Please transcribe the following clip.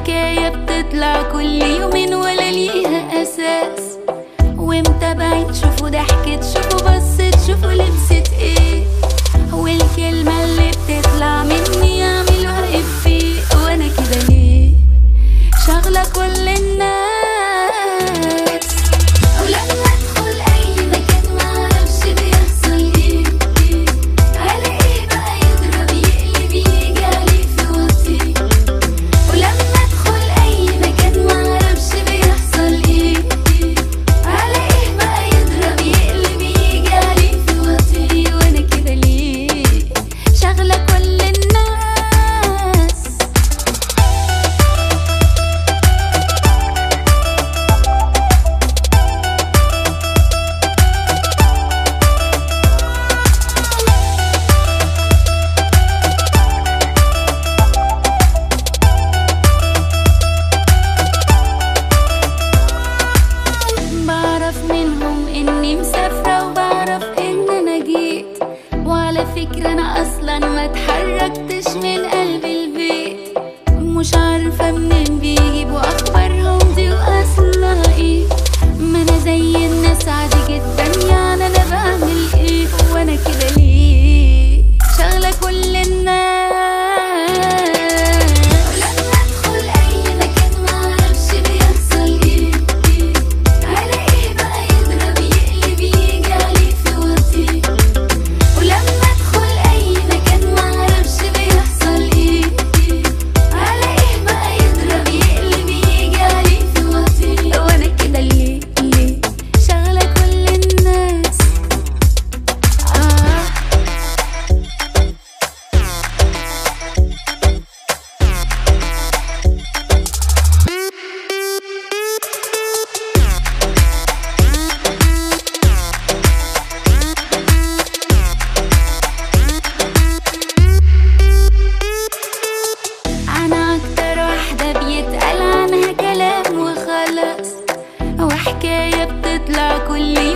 وحكاية بتطلع كل يومين ولا ليها أساس ومتابعين شوفوا ضحكت شوفوا بصت شوفوا لبست ايه والكلمة اللي بتطلع مني يعملوها افيه وانا كده ليه شغلة كل الناس ولما ادخل اي مكان معرفش بيحصل ايه إيه. الاقيه بقى يضرب يقلب يجي عليه في وطي ولما ادخل اي مكان معرفش بيحصل ايه إيه. الاقيه بقى يضرب يقلب يجي عليه في وطي وانا كده ليه شغلة كل الناس بعرف منهم اني مسافرة وبعرف ان انا جيت وعلى فكرة انا اصلا ما اتحركتش من قلب البيت مش عارفة منين بيجيبوا اخبارهم دي واصلها ايه ما انا زي الناس عادي جدا يعني انا بعمل ايه وانا كده ليه شغلة كل الناس ولما ادخل اي مكان معرفش بيحصل ايه إيه. الاقيه بقى يضرب يقلب يجي عليه في وطي ولما ادخل اي مكان معرفش بيحصل ايه إيه. الاقيه بقى يضرب يقلب يجي عليه في وطي وانا كده ليه ليه شغلة كل الناس آه أنا أكتر واحدة بيتقال عنها كلام وخلاص وحكاية بتطلع كل